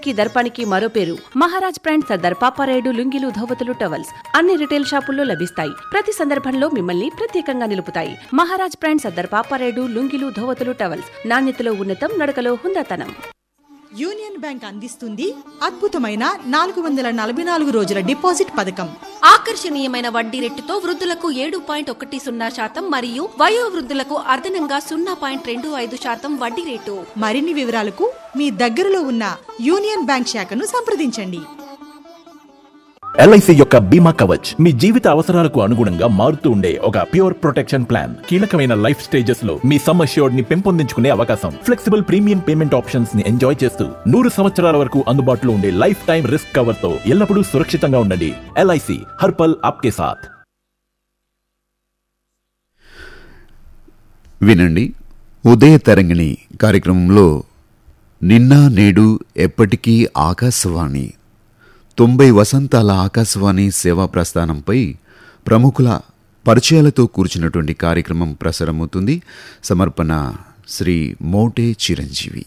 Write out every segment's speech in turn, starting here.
కి దర్పానికి మరో పేరు మహారాజ్ బ్రాండ్ సర్దార్ పాపారాయుడు లుంగిలు ధోవతులు టవల్స్ అన్ని రిటైల్ షాపుల్లో లభిస్తాయి ప్రతి సందర్భంలో మిమ్మల్ని ప్రత్యేకంగా నిలుపుతాయి మహారాజ్ బ్రాండ్ సర్దార్ పాపారాయుడు లుంగిలు ధోవతులు టవల్స్ నాణ్యతలో ఉన్నతం నడకలో హుందాతనం యూనియన్ బ్యాంక్ అందిస్తుంది అద్భుతమైన నాలుగు వందల నలభై నాలుగు రోజుల డిపాజిట్ పథకం ఆకర్షణీయమైన వడ్డీ రేటుతో వృద్ధులకు ఏడు పాయింట్ ఒకటి సున్నా శాతం మరియు వయో వృద్ధులకు అదనంగా సున్నా పాయింట్ రెండు ఐదు శాతం వడ్డీ రేటు మరిన్ని వివరాలకు మీ దగ్గరలో ఉన్న యూనియన్ బ్యాంక్ శాఖను సంప్రదించండి ఎల్ఐసి యొక్క బీమా కవచ్ మీ జీవిత అవసరాలకు అనుగుణంగా మారుతూ ఉండే ఒక ప్యూర్ ప్రొటెక్షన్ ప్లాన్ కీలకమైన లైఫ్ స్టేజెస్ లో మీ సమ్ అష్యూర్డ్ ని పెంపొందించుకునే అవకాశం ఫ్లెక్సిబుల్ ప్రీమియం పేమెంట్ ఆప్షన్స్ ని ఎంజాయ్ చేస్తూ నూరు సంవత్సరాల వరకు అందుబాటులో ఉండే లైఫ్ టైం రిస్క్ కవర్ తో ఎల్లప్పుడూ సురక్షితంగా ఉండండి ఎల్ఐసి హర్పల్ ఆప్కే సాథ్ వినండి ఉదయ తరంగిణి కార్యక్రమంలో నిన్న నేడు ఎప్పటికీ ఆకాశవాణి తొంభై వసంతాల ఆకాశవాణి సేవా ప్రస్థానంపై ప్రముఖుల పరిచయాలతో కూర్చున్నటువంటి కార్యక్రమం ప్రసారమవుతుంది సమర్పణ శ్రీ మోటే చిరంజీవి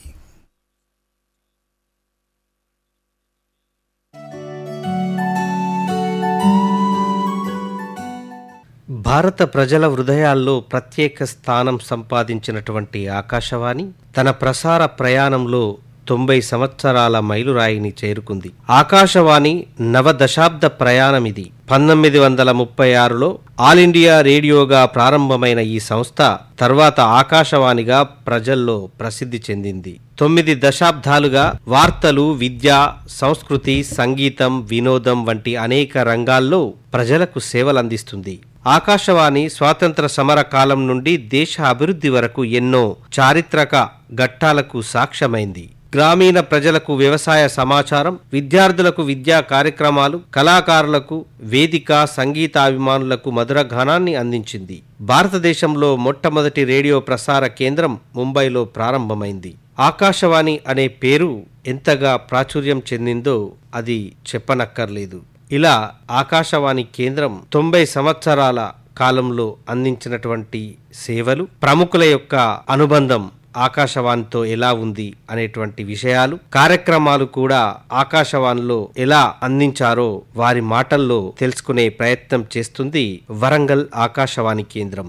భారత ప్రజల హృదయాల్లో ప్రత్యేక స్థానం సంపాదించినటువంటి ఆకాశవాణి తన ప్రసార ప్రయాణంలో తొంభై సంవత్సరాల మైలురాయిని చేరుకుంది ఆకాశవాణి నవ దశాబ్ద ప్రయాణం ఇది పంతొమ్మిది వందల ముప్పై ఆరులో ఆల్ ఇండియా రేడియోగా ప్రారంభమైన ఈ సంస్థ తర్వాత ఆకాశవాణిగా ప్రజల్లో ప్రసిద్ధి చెందింది తొమ్మిది దశాబ్దాలుగా వార్తలు విద్య సంస్కృతి సంగీతం వినోదం వంటి అనేక రంగాల్లో ప్రజలకు సేవలందిస్తుంది ఆకాశవాణి స్వాతంత్ర సమర కాలం నుండి దేశ అభివృద్ధి వరకు ఎన్నో చారిత్రక ఘట్టాలకు సాక్ష్యమైంది గ్రామీణ ప్రజలకు వ్యవసాయ సమాచారం విద్యార్థులకు విద్యా కార్యక్రమాలు కళాకారులకు వేదిక సంగీతాభిమానులకు మధుర గానాన్ని అందించింది భారతదేశంలో మొట్టమొదటి రేడియో ప్రసార కేంద్రం ముంబైలో ప్రారంభమైంది ఆకాశవాణి అనే పేరు ఎంతగా ప్రాచుర్యం చెందిందో అది చెప్పనక్కర్లేదు ఇలా ఆకాశవాణి కేంద్రం తొంభై సంవత్సరాల కాలంలో అందించినటువంటి సేవలు ప్రముఖుల యొక్క అనుబంధం ఆకాశవాణితో ఎలా ఉంది అనేటువంటి విషయాలు కార్యక్రమాలు కూడా ఆకాశవాణిలో ఎలా అందించారో వారి మాటల్లో తెలుసుకునే ప్రయత్నం చేస్తుంది వరంగల్ ఆకాశవాణి కేంద్రం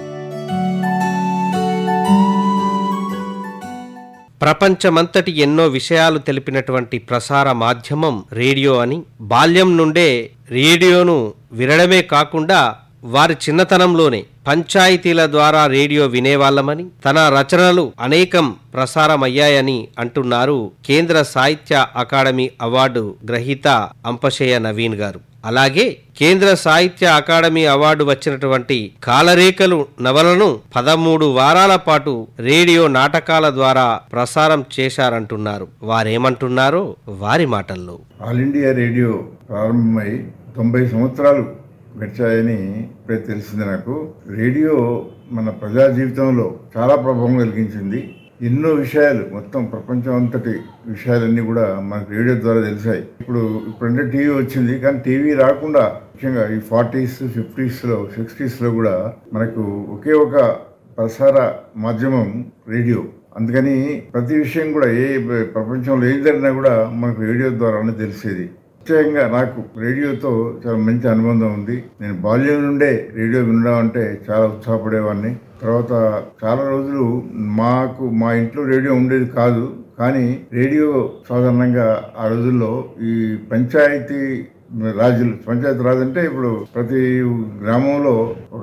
ప్రపంచమంతటి ఎన్నో విషయాలు తెలిపినటువంటి ప్రసార మాధ్యమం రేడియో అని బాల్యం నుండే రేడియోను వినడమే కాకుండా వారి చిన్నతనంలోనే పంచాయతీల ద్వారా రేడియో వినేవాళ్ళమని తన రచనలు అనేకం ప్రసారమయ్యాయని అంటున్నారు కేంద్ర సాహిత్య అకాడమీ అవార్డు గ్రహీత అంపశయ్య నవీన్ గారు అలాగే కేంద్ర సాహిత్య అకాడమీ అవార్డు వచ్చినటువంటి కాలరేఖలు నవలను పదమూడు వారాల పాటు రేడియో నాటకాల ద్వారా ప్రసారం చేశారంటున్నారు వారేమంటున్నారో వారి మాటల్లో ఆల్ ఇండియా రేడియో ప్రారంభమై తొంభై సంవత్సరాలు గడిచాయని ఇప్పుడే తెలిసింది నాకు రేడియో మన ప్రజా జీవితంలో చాలా ప్రభావం కలిగించింది ఎన్నో విషయాలు మొత్తం ప్రపంచం అంతటి విషయాలన్నీ కూడా మనకు రేడియో ద్వారా తెలిసాయి ఇప్పుడు ఇప్పుడంటే టీవీ వచ్చింది కానీ టీవీ రాకుండా ముఖ్యంగా ఈ ఫార్టీస్ ఫిఫ్టీస్లో సిక్స్టీస్లో కూడా మనకు ఒకే ఒక ప్రసార మాధ్యమం రేడియో అందుకని ప్రతి విషయం కూడా ఏ ప్రపంచంలో ఏది జరిగినా కూడా మనకు రేడియో ద్వారానే తెలిసేది ప్రత్యేకంగా నాకు రేడియోతో చాలా మంచి అనుబంధం ఉంది నేను బాల్యం నుండే రేడియో వినడం అంటే చాలా ఉత్సాహపడేవాడిని తర్వాత చాలా రోజులు మాకు మా ఇంట్లో రేడియో ఉండేది కాదు కానీ రేడియో సాధారణంగా ఆ రోజుల్లో ఈ పంచాయతీ రాజులు పంచాయతీ రాజు అంటే ఇప్పుడు ప్రతి గ్రామంలో ఒక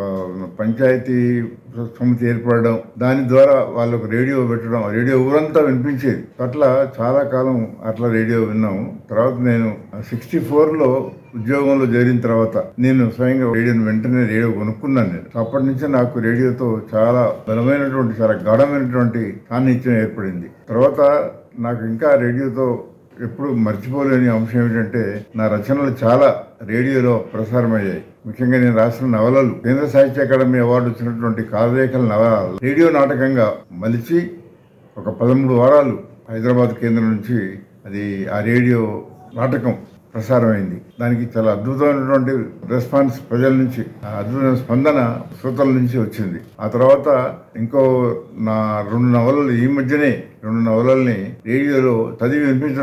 పంచాయతీ సమితి ఏర్పడడం దాని ద్వారా వాళ్ళకు రేడియో పెట్టడం రేడియో ఊరంతా వినిపించేది అట్లా చాలా కాలం అట్లా రేడియో విన్నాము తర్వాత నేను సిక్స్టీ ఫోర్లో ఉద్యోగంలో చేరిన తర్వాత నేను స్వయంగా రేడియోని వెంటనే రేడియో కొనుక్కున్నాను నేను అప్పటి నుంచి నాకు రేడియోతో చాలా బలమైనటువంటి చాలా గాఢమైనటువంటి సాన్నిధ్యం ఏర్పడింది తర్వాత నాకు ఇంకా రేడియోతో ఎప్పుడు మర్చిపోలేని అంశం ఏమిటంటే నా రచనలు చాలా రేడియోలో ప్రసారమయ్యాయి ముఖ్యంగా నేను రాసిన నవలలు కేంద్ర సాహిత్య అకాడమీ అవార్డు వచ్చినటువంటి కాలరేఖల నవలలు రేడియో నాటకంగా మలిచి ఒక పదమూడు వారాలు హైదరాబాద్ కేంద్రం నుంచి అది ఆ రేడియో నాటకం ప్రసారమైంది దానికి చాలా అద్భుతమైనటువంటి రెస్పాన్స్ ప్రజల నుంచి ఆ అద్భుతమైన స్పందన శ్రోతల నుంచి వచ్చింది ఆ తర్వాత ఇంకో నా రెండు నవలలు ఈ మధ్యనే రెండు నవలల్ని రేడియోలో చదివి వినిపించడం